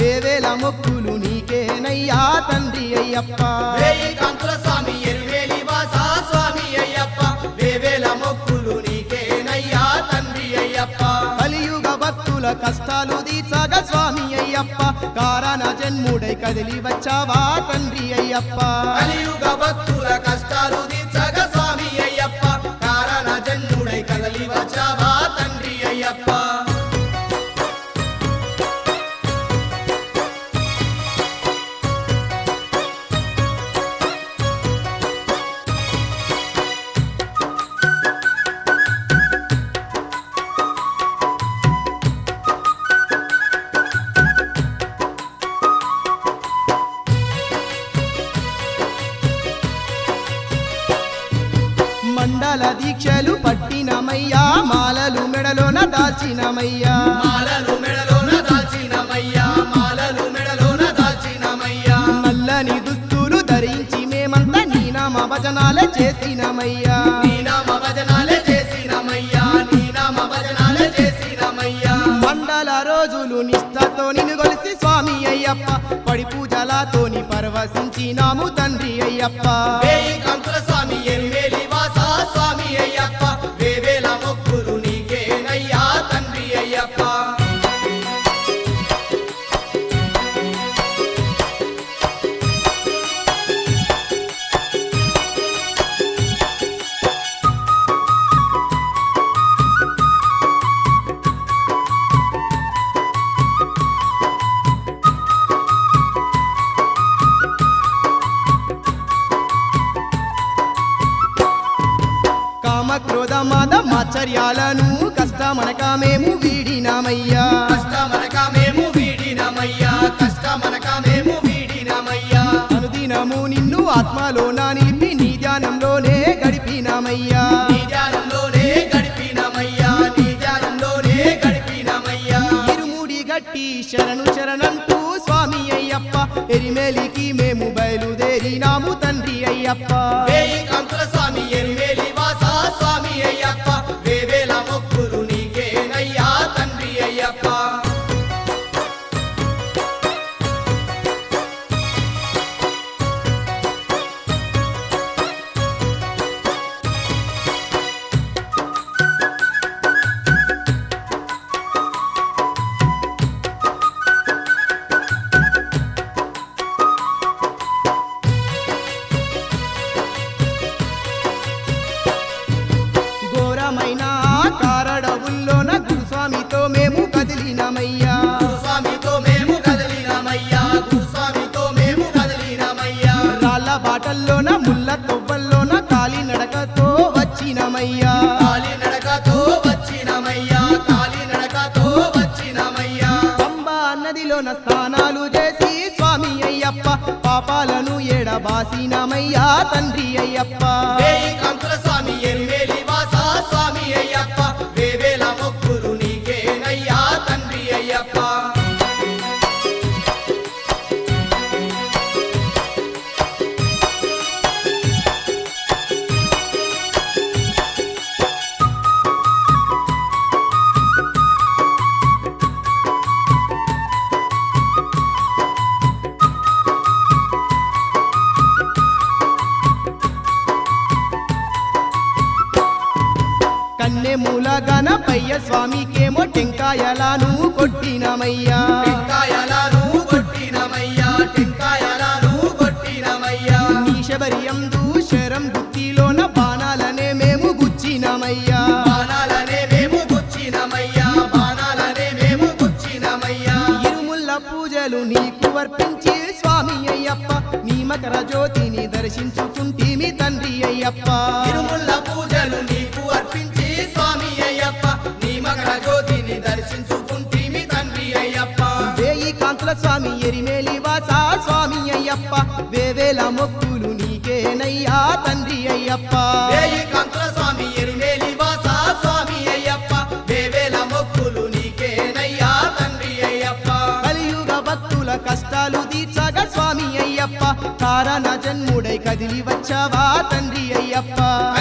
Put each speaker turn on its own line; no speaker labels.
వేవేల మొక్కులు నీకేనయ్యా తండ్రి అయ్యప్ప
వేయి కాంతుల స్వామి ఎరువేలి వాస స్వామి అయ్యప్ప వేవేల మొక్కులు నీకేనయ్యా తండ్రి అయ్యప్ప
కలియుగ భక్తుల కష్టాలు తీర్చగ స్వామి అయ్యప్ప కారణ జన్ముడై కదిలి వచ్చావా తండ్రి అయ్యప్ప
కలియుగ భక్తుల కష్టాలు తీర్చగ స్వామి అయ్యప్ప కారణ జన్ముడై కదలి వచ్చావా తండ్రి అయ్యప్ప
మండల దీక్షలు పట్టినమయ్యా మాలలు మెడలోన దాల్చినమయ్యా
మాలలు మెడలోన దాల్చినమయ్యా మాలలు మెడలోన దాల్చినమయ్యా
నల్లని దుస్తులు ధరించి మేమంతా నీ నామ భజనాలే చేసినమయ్యా
నీ నామ భజనాలే చేసినమయ్యా నీ నామ భజనాలే చేసినమయ్యా
మండల రోజులు నిష్ఠతో నిన్ను కొలిసి స్వామి అయ్యప్ప పడి పూజలతోని పరవశించినాము తండ్రి అయ్యప్ప
వేయి కంకుల స్వామి ఎరివేలి వాస స్వామి అయ్యప్ప వేవేల మొక్కులు నీకేనయ్యా తండ్రి అయ్యప్ప
కామ క్రోధ మద మాచర్యాలను కష్టమనక మేము వీడినామయ్యా
కష్టమనక మేము వీడినమయ్యా కష్టమనక మేము వీడినమయ్యా
అనుదినము నిన్ను ఆత్మలోన నిలిపి నీ ధ్యానంలోనే గడిపినామయ్యా
నీ ధ్యానంలోనే గడిపినమయ్యా నీ ధ్యానంలోనే గడిపినమయ్యా
ఇరుముడి గట్టి శరణు శరణంటూ స్వామి అయ్యప్ప ఎరిమేలికి మేము బయలుదేరినాము తండ్రి అయ్యప్ప
వేయి కంకుల స్వామి ఎరివేలి వాస స్వామి అయ్యప్ప వేవేల మొక్కులు నీకేనయ్యా తండ్రి అయ్యప్ప
ఘోరమైన కారడవుల్లోన గురుస్వామితో మేము కదిలినామయ్యా
గురుస్వామితో మేము కదిలినమయ్యా గురుస్వామితో మేము కదిలినమయ్యా
రాళ్ళ బాటల్లోన ముళ్ళ తొవ్వల్లోన కాలి నడకతో వచ్చినమయ్యా
కాలి నడకతో వచ్చినమయ్యా కాలి నడకతో వచ్చినమయ్యా
పంబా నదిలోన స్నానాలు చేసి స్వామి అయ్యప్ప పాపాలను ఎడబాసినమయ్యా తండ్రి అయ్యప్ప
వేయి కంకుల స్వామి ఎరివేలి వాస స్వామి అయ్యప్ప వేవేల మొక్కులు నీకేనయ్యా తండ్రి అయ్యప్ప
కన్నె మూల గణపయ్య స్వామికేమో టెంకాయలను కొట్టినమయ్యా
టెంకాయలను కొట్టినమయ్యా టెంకాయలను కొట్టినమయ్యా
నీ శబరియందు శరం బుద్ధిలోన బాణాలనే మేము గుచ్చినమయ్యా
బాణాలనే మేము గుచ్చినమయ్యా బాణాలనే మేము గుచ్చినమయ్యా
ఇరుముల్ల పూజలు నీకు అర్పించి స్వామి అయ్యప్ప నీ మకర జ్యోతిని దర్శించుకుంటేమి తండ్రి అయ్యప్ప
తిరుముల్ల పూజలు నీకు అర్పించి స్వామి అయ్యప్ప నీ మకర జ్యోతిని దర్శించుకుంటేమి తండ్రి అయ్యప్ప
వేయి కాంతుల స్వామి ఎరిమేలి వాస స్వామి అయ్యప్ప వేవేల మొక్కులు నీకేనయ్యా తండ్రి అయ్యప్ప
వేయి కాంతుల స్వామి ఎరుమేలి వాస స్వామి అయ్యప్ప వేవేల మొక్కులు నీకేనయ్యా తండ్రి అయ్యప్ప
కలియుగ భక్తుల కష్టాలు తీర్చగా స్వామి అయ్యప్ప కారణ జన్ముడై కదిలి వచ్చావా తండ్రి అయ్యప్ప